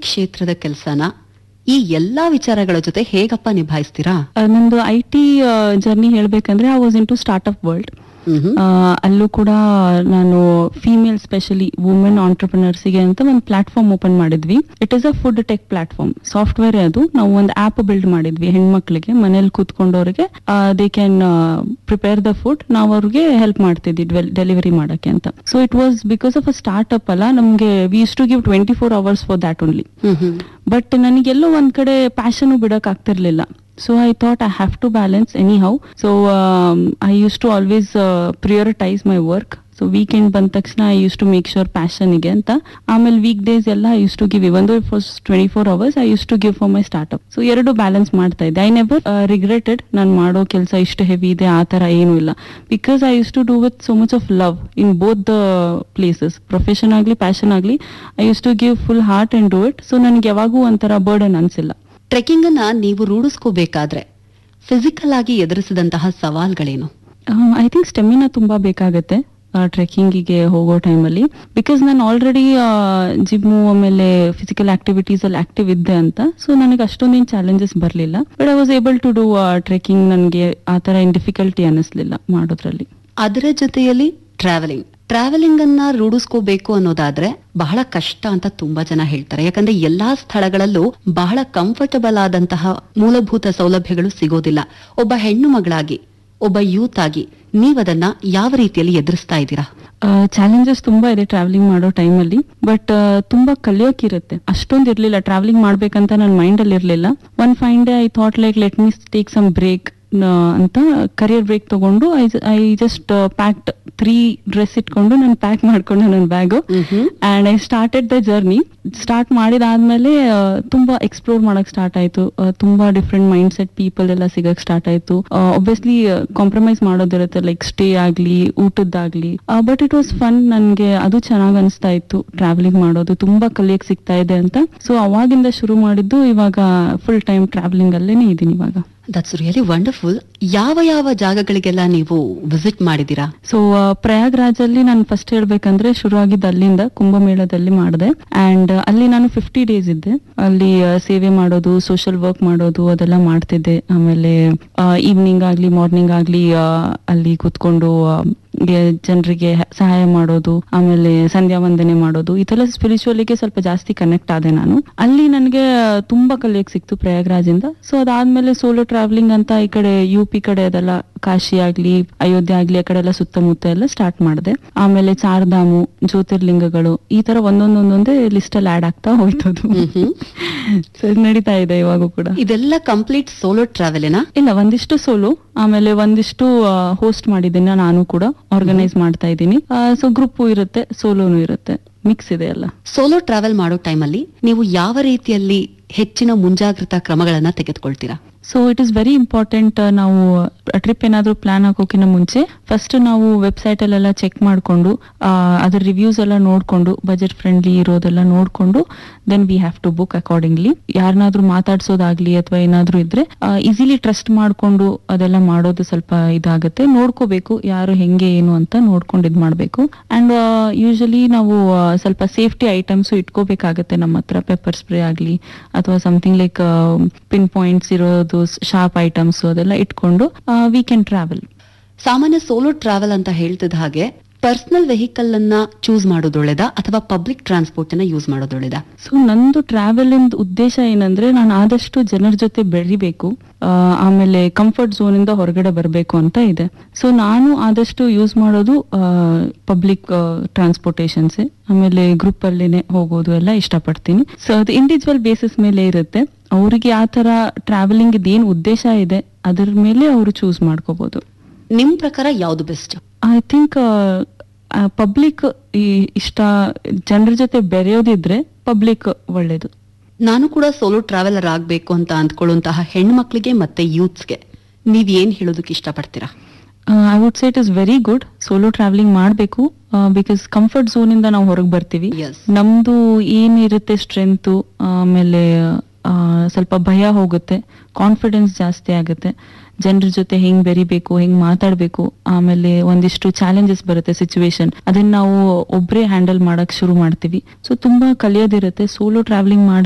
ಕ್ಷೇತ್ರದ ಕೆಲಸನ ಈ ಎಲ್ಲಾ ವಿಚಾರಗಳ ಜೊತೆ ಹೇಗಪ್ಪ ನಿಭಾಯಿಸ್ತೀರಾ ಆ, ನಂದು ಐ ಟಿ ಜರ್ನಿ ಹೇಳ್ಬೇಕಂದ್ರೆ I was in to startup world hmm. ಅಲ್ಲೂ ಕೂಡ ನಾನು ಫೀಮೇಲ್ ಸ್ಪೆಷಲಿ ವುಮೆನ್ ಆಂಟರ್ಪ್ರಿನರ್ಸ್ಗೆ ಅಂತ ಒಂದು ಪ್ಲಾಟ್ಫಾರ್ಮ್ ಓಪನ್ ಮಾಡಿದ್ವಿ it is a food tech platform software ಅದು ನಾವು ಒಂದು ಆಪ್ ಬಿಲ್ಡ್ ಮಾಡಿದ್ವಿ ಹೆಣ್ಮಕ್ಳಿಗೆ ಮನೇಲಿ ಕೂತ್ಕೊಂಡವ್ರಿಗೆ they can prepare the food ನಾವು ಅವ್ರಿಗೆ ಹೆಲ್ಪ್ ಮಾಡ್ತಿದ್ವಿ ಡೆಲಿವರಿ ಮಾಡಕ್ಕೆ ಅಂತ so it was because of a startup ಅಲ್ಲ ನಮಗೆ we is to give twenty four hours for that only hmm. But ನನಗೆಲ್ಲೋ ಒಂದ್ ಕಡೆ ಪ್ಯಾಷನ್ ಬಿಡಕ್ ಆಗ್ತಿರ್ಲಿಲ್ಲ so I thought I have to balance anyhow so I use to always prioritise my work so weekend ಬಂದ ತಕ್ಷಣ I use to make sure ಪ್ಯಾಷನ್ಗೆ ಅಂತ ಆಮೇಲೆ ವೀಕ್ ಡೇಸ್ ಎಲ್ಲ I use to give even though for twenty four hours I use to give for my startup so ಎರಡು balance ಮಾಡ್ತಾ ಇದ್ದೆ I never regretted ನಾನು ಮಾಡೋ ಕೆಲಸ ಇಷ್ಟು ಹೆವಿ ಇದೆ ಆ ತರ ಏನೂ ಇಲ್ಲ because I use to do with so much of love in both the places profession ಆಗಲಿ ಪ್ಯಾಷನ್ ಆಗಲಿ I use to give full heart and do it so ನನಗೆ ಯಾವಾಗೂ ಒಂಥರ ಬರ್ಡನ್ ಅನ್ಸಿಲ್ಲ ಟ್ರೆಕ್ಕಿಂಗ್ ಅನ್ನ ನೀವು ರೂಢಿಸ್ಕೋಬೇಕಾದ್ರೆ ಫಿಸಿಕಲ್ ಆಗಿ ಎದುರಿಸಿದಂತಹ ಸವಾಲ್ಗಳೇನು ಐ ಥಿಂಕ್ ಸ್ಟೆಮಿನಾ ತುಂಬಾ ಬೇಕಾಗತ್ತೆ ಟ್ರೆಕ್ಕಿಂಗಿಗೆ ಹೋಗೋ ಟೈಮಲ್ಲಿ ಬಿಕಾಸ್ ನಾನು ಆಲ್ರೆಡಿ ಜಿಮ್ಮು ಆಮೇಲೆ ಫಿಸಿಕಲ್ ಆಕ್ಟಿವಿಟೀಸ್ ಅಲ್ಲಿ ಆಕ್ಟಿವ್ ಇದ್ದೆ ಅಂತ ಸೊ ನನಗೆ ಅಷ್ಟೊಂದೇನು ಚಾಲೆಂಜಸ್ ಬರಲಿಲ್ಲ but I was able to do trekking ನನಗೆ ಆ ಥರ ಏನು ಡಿಫಿಕಲ್ಟಿ ಅನ್ನಿಸ್ಲಿಲ್ಲ ಮಾಡೋದ್ರಲ್ಲಿ ಅದರ ಜೊತೆಯಲ್ಲಿ ಟ್ರಾವೆಲಿಂಗ್ ಟ್ರಾವೆಲಿಂಗ್ ಅನ್ನ ರೂಢಿಸ್ಕೋಬೇಕು ಅನ್ನೋದಾದ್ರೆ ಬಹಳ ಕಷ್ಟ ಅಂತ ತುಂಬಾ ಜನ ಹೇಳ್ತಾರೆ ಯಾಕಂದ್ರೆ ಎಲ್ಲಾ ಸ್ಥಳಗಳಲ್ಲೂ ಬಹಳ ಕಂಫರ್ಟಬಲ್ ಆದಂತಹ ಮೂಲಭೂತ ಸೌಲಭ್ಯಗಳು ಸಿಗೋದಿಲ್ಲ ಒಬ್ಬ ಹೆಣ್ಣು ಮಗಳಾಗಿ ಒಬ್ಬ ಯೂತ್ ಆಗಿ ನೀವದನ್ನ ಯಾವ ರೀತಿಯಲ್ಲಿ ಎದುರಿಸ್ತಾ ಇದ್ದೀರಾ ಚಾಲೆಂಜಸ್ ತುಂಬಾ ಇದೆ ಟ್ರಾವೆಲಿಂಗ್ ಮಾಡೋ ಟೈಮಲ್ಲಿ ಬಟ್ ತುಂಬಾ ಕಲಿಯೋಕಿರುತ್ತೆ ಅಷ್ಟೊಂದು ಇರ್ಲಿಲ್ಲ ಟ್ರಾವೆಲಿಂಗ್ ಮಾಡ್ಬೇಕಂತ ನನ್ನ ಮೈಂಡ್ ಅಲ್ಲಿ ಇರ್ಲಿಲ್ಲ one fine day I thought like let me take some break ಅಂತ ಕರಿಯರ್ ಬ್ರೇಕ್ ತಗೊಂಡು I I just packed three dress ಇಟ್ಕೊಂಡು ನಾನು ಪ್ಯಾಕ್ ಮಾಡ್ಕೊಂಡೆ ನನ್ನ bag and I started the journey start ಮಾಡಿದಾದ್ಮೇಲೆ ಆ, ತುಂಬಾ ಎಕ್ಸ್ಪ್ಲೋರ್ ಮಾಡಕ್ ಸ್ಟಾರ್ಟ್ ಆಯ್ತು ಆ, ತುಂಬಾ ಡಿಫ್ರೆಂಟ್ ಮೈಂಡ್ ಸೆಟ್ ಪೀಪಲ್ ಎಲ್ಲ ಸಿಗಕ್ ಸ್ಟಾರ್ಟ್ ಆಯ್ತು ಒಬ್ವಿಯಸ್ಲಿ ಕಾಂಪ್ರಮೈಸ್ ಮಾಡೋದಿರುತ್ತೆ ಲೈಕ್ ಸ್ಟೇ ಆಗ್ಲಿ ಊಟದ್ದಾಗ್ಲಿ ಬಟ್ ಇಟ್ ವಾಸ್ ಫನ್ ನನ್ಗೆ ಅದು ಚೆನ್ನಾಗ್ ಅನಿಸ್ತಾ ಇತ್ತು ಟ್ರಾವೆಲಿಂಗ್ ಮಾಡೋದು ತುಂಬಾ ಕಲಿಯಕ್ ಸಿಗ್ತಾ ಇದೆ ಅಂತ ಸೊ ಅವಾಗಿಂದ ಶುರು ಮಾಡಿದ್ದು ಇವಾಗ ಫುಲ್ ಟೈಮ್ ಟ್ರಾವೆಲಿಂಗ್ ಅಲ್ಲೇನೆ ಇದೀನಿ ಇವಾಗ ದಟ್ಸ್ ರಿಯಲಿ ವಂಡರ್ಫುಲ್ ಯಾವ ಯಾವ ಜಾಗಗಳಿಗೆಲ್ಲ ನೀವು ವಿಸಿಟ್ ಮಾಡಿದೀರಾ ಸೊ ಪ್ರಯಾಗ್ರಾಜ್ ಅಲ್ಲಿ ನಾನು ಫಸ್ಟ್ ಹೇಳ್ಬೇಕಂದ್ರೆ ಶುರು ಆಗಿದ್ದು ಅಲ್ಲಿಂದ ಕುಂಭಮೇಳದಲ್ಲಿ ಮಾಡಿದೆ ಅಂಡ್ ಅಲ್ಲಿ ನಾನು ಫಿಫ್ಟಿ ಡೇಸ್ ಇದ್ದೆ ಅಲ್ಲಿ ಆ, ಸೇವೆ ಮಾಡೋದು ಸೋಷಿಯಲ್ ವರ್ಕ್ ಮಾಡೋದು ಅದೆಲ್ಲ ಮಾಡ್ತಿದ್ದೆ ಆಮೇಲೆ ಈವ್ನಿಂಗ್ ಆಗ್ಲಿ ಮಾರ್ನಿಂಗ್ ಆಗ್ಲಿ ಆ, ಅಲ್ಲಿ ಕೂತ್ಕೊಂಡು ಜನರಿಗೆ ಸಹಾಯ ಮಾಡೋದು ಆಮೇಲೆ ಸಂಧ್ಯಾ ವಂದನೆ ಮಾಡೋದು ಇದೆಲ್ಲ ಸ್ಪಿರಿಚುವಲಿಗೆ ಸ್ವಲ್ಪ ಜಾಸ್ತಿ ಕನೆಕ್ಟ್ ಆದೆ ನಾನು ಅಲ್ಲಿ ನನಗೆ ತುಂಬಾ ಕಲಿಯಕ್ ಸಿಕ್ತು ಪ್ರಯಾಗ್ರಾಜಿಂದ ಸೊ ಅದಾದ್ಮೇಲೆ ಸೋಲೋ ಟ್ರಾವೆಲಿಂಗ್ ಅಂತ ಈ ಕಡೆ ಯು ಪಿ ಕಡೆ ಅದೆಲ್ಲ ಕಾಶಿ ಆಗ್ಲಿ ಅಯೋಧ್ಯೆ ಆಗ್ಲಿ ಆ ಕಡೆ ಎಲ್ಲ ಸುತ್ತಮುತ್ತ ಎಲ್ಲ ಸ್ಟಾರ್ಟ್ ಮಾಡಿದೆ ಆಮೇಲೆ ಚಾರ್ಧಾಮು ಜ್ಯೋತಿರ್ಲಿಂಗಗಳು ಈ ತರ ಒಂದೊಂದೊಂದೊಂದೇ ಲಿಸ್ಟ್ ಅಲ್ಲಿ ಆಡ್ ಆಗ್ತಾ ಹೋಯ್ತದು ಮ್ಹೂ. ಸೊ ಇದು ನಡೀತಾ ಇದೆ ಇವಾಗೂ ಕೂಡ ಇದೆಲ್ಲ ಕಂಪ್ಲೀಟ್ ಸೋಲೋ ಟ್ರಾವೆಲಿನ ಇಲ್ಲ ಒಂದಿಷ್ಟು ಸೋಲು ಆಮೇಲೆ ಒಂದಿಷ್ಟು ಹೋಸ್ಟ್ ಮಾಡಿದ್ದೀನಿ ನಾನು ಕೂಡ ಆರ್ಗನೈಸ್ ಮಾಡ್ತಾ ಇದ್ದೀನಿ ಸೊ ಗ್ರೂಪ್ ಇರುತ್ತೆ ಸೋಲೋನು ಇರುತ್ತೆ ಮಿಕ್ಸ್ ಇದೆ ಎಲ್ಲ ಸೋಲೋ ಟ್ರಾವೆಲ್ ಮಾಡೋ ಟೈಮಲ್ಲಿ ನೀವು ಯಾವ ರೀತಿಯಲ್ಲಿ ಹೆಚ್ಚಿನ ಮುಂಜಾಗ್ರತಾ ಕ್ರಮಗಳನ್ನ ತೆಗೆದುಕೊಳ್ತೀರಾ so it is very important ನಾವು ಟ್ರಿಪ್ ಏನಾದ್ರು ಪ್ಲಾನ್ ಹಾಕೋಕಿನ ಮುಂಚೆ ಫಸ್ಟ್ ನಾವು ವೆಬ್ಸೈಟ್ ಅಲ್ಲೆಲ್ಲ ಚೆಕ್ ಮಾಡಿಕೊಂಡು ಅದ್ರ ರಿವ್ಯೂಸ್ ಎಲ್ಲ ನೋಡ್ಕೊಂಡು ಬಜೆಟ್ ಫ್ರೆಂಡ್ಲಿ ಇರೋದೆಲ್ಲ ನೋಡ್ಕೊಂಡು then we have to book accordingly ಯಾರನ್ನಾದ್ರೂ ಮಾತಾಡ್ಸೋದಾಗ್ಲಿ ಅಥವಾ ಏನಾದ್ರೂ ಇದ್ರೆ ಈಸಿಲಿ ಟ್ರಸ್ಟ್ ಮಾಡ್ಕೊಂಡು ಅದೆಲ್ಲ ಮಾಡೋದು ಸ್ವಲ್ಪ ಇದಾಗುತ್ತೆ ನೋಡ್ಕೋಬೇಕು ಯಾರು ಹೆಂಗೆ ಏನು ಅಂತ ನೋಡ್ಕೊಂಡು ಇದ್ ಮಾಡ್ಬೇಕು ಅಂಡ್ ಯೂಶಲಿ ನಾವು ಆ, ಸ್ವಲ್ಪ ಸೇಫ್ಟಿ ಐಟಮ್ಸ್ ಇಟ್ಕೋಬೇಕಾಗತ್ತೆ ನಮ್ಮ ಹತ್ರ ಪೆಪ್ಪರ್ ಸ್ಪ್ರೇ ಆಗ್ಲಿ ಅಥವಾ ಸಮಥಿಂಗ್ ಲೈಕ್ ಪಿನ್ ಪಾಯಿಂಟ್ಸ್ ಇರೋದು ಶಾರ್ಪ್ ಐಟಮ್ಸ್ ಅದೆಲ್ಲ ಇಟ್ಕೊಂಡು ವಿ ಕ್ಯಾನ್ ಟ್ರಾವೆಲ್ ಸಾಮಾನ್ಯ ಸೋಲೋ ಟ್ರಾವೆಲ್ ಅಂತ ಹೇಳ್ತಿದ್ದ ಹಾಗೆ ಪರ್ಸನಲ್ ವೆಹಿಕಲ್ ಅನ್ನ ಚೂಸ್ ಮಾಡೋದೊಳ್ಳೆದಾ ಅಥವಾ ಪಬ್ಲಿಕ್ ಟ್ರಾನ್ಸ್ಪೋರ್ಟ್ ಅನ್ನ ಯೂಸ್ ಮಾಡೋದೊಳ್ಳೆದಾ ಸೊ ನಂದು ಟ್ರಾವೆಲ್ ಉದ್ದೇಶ ಏನಂದ್ರೆ ನಾನು ಆದಷ್ಟು ಜನರ ಜೊತೆ ಬೆಳಿಬೇಕು ಆ, ಆಮೇಲೆ ಕಂಫರ್ಟ್ ಝೋನ್ ಇಂದ ಹೊರಗಡೆ ಬರಬೇಕು ಅಂತ ಇದೆ ಸೊ ನಾನು ಆದಷ್ಟು ಯೂಸ್ ಮಾಡೋದು ಪಬ್ಲಿಕ್ ಟ್ರಾನ್ಸ್ಪೋರ್ಟೇಷನ್ಸ್ ಆಮೇಲೆ ಗ್ರೂಪ್ ಅಲ್ಲೇನೆ ಹೋಗೋದು ಎಲ್ಲ ಇಷ್ಟಪಡ್ತೀನಿ ಸೊ ಅದು ಇಂಡಿವಿಜುವಲ್ ಬೇಸಿಸ್ ಮೇಲೆ ಇರುತ್ತೆ ಅವರಿಗೆ ಆ ತರ ಟ್ರಾವೆಲಿಂಗ್ ಏನ್ ಉದ್ದೇಶ ಇದೆ ಅದ್ರ ಮೇಲೆ ಅವರು ಚೂಸ್ ಮಾಡ್ಕೋಬಹುದು ನಿಮ್ ಪ್ರಕಾರ ಯಾವ್ದು ಬೆಸ್ಟ್ ಐ ಥಿಂಕ್ ಪಬ್ಲಿಕ್ ಇಷ್ಟ ಜನರ ಜೊತೆ ಬೆರೆಯೋದಿದ್ರೆ ಪಬ್ಲಿಕ್ ಒಳ್ಳೇದು ನಾನು ಕೂಡ ಸೋಲೋ ಟ್ರಾವೆಲರ್ ಆಗ್ಬೇಕು ಅಂತ ಅಂದ್ಕೊಳ್ಳುವಂತಹ ಹೆಣ್ಮಕ್ಳಿಗೆ ಮತ್ತೆ ಯೂತ್ಸ್ಗೆ ನೀವ್ ಏನ್ ಹೇಳೋದಕ್ಕೆ ಇಷ್ಟಪಡ್ತೀರಾ I would say it is very good solo travelling ಮಾಡಬೇಕು ಬಿಕಾಸ್ ಕಂಫರ್ಟ್ ಝೋನ್ ಇಂದ ನಾವು ಹೊರಗೆ ಬರ್ತೀವಿ Yes. ನಮ್ದು ಏನಿರುತ್ತೆ ಸ್ಟ್ರೆಂತು ಆಮೇಲೆ ಆ, ಸ್ವಲ್ಪ ಭಯ ಹೋಗುತ್ತೆ ಕಾನ್ಫಿಡೆನ್ಸ್ ಜಾಸ್ತಿ ಆಗುತ್ತೆ ಜನರ ಜೊತೆ ಹೆಂಗ್ ಬೆರಿಬೇಕು ಹೆಂಗ್ ಮಾತಾಡ್ಬೇಕು ಆಮೇಲೆ ಒಂದಿಷ್ಟು ಚಾಲೆಂಜಸ್ ಬರುತ್ತೆ ಸಿಚುವೇಶನ್ ಅದನ್ನ ನಾವು ಒಬ್ರೇ ಹ್ಯಾಂಡಲ್ ಮಾಡಕ್ ಶುರು ಮಾಡ್ತೀವಿ ಸೊ ತುಂಬಾ ಕಲಿಯೋದಿರುತ್ತೆ ಸೋಲೋ ಟ್ರಾವೆಲಿಂಗ್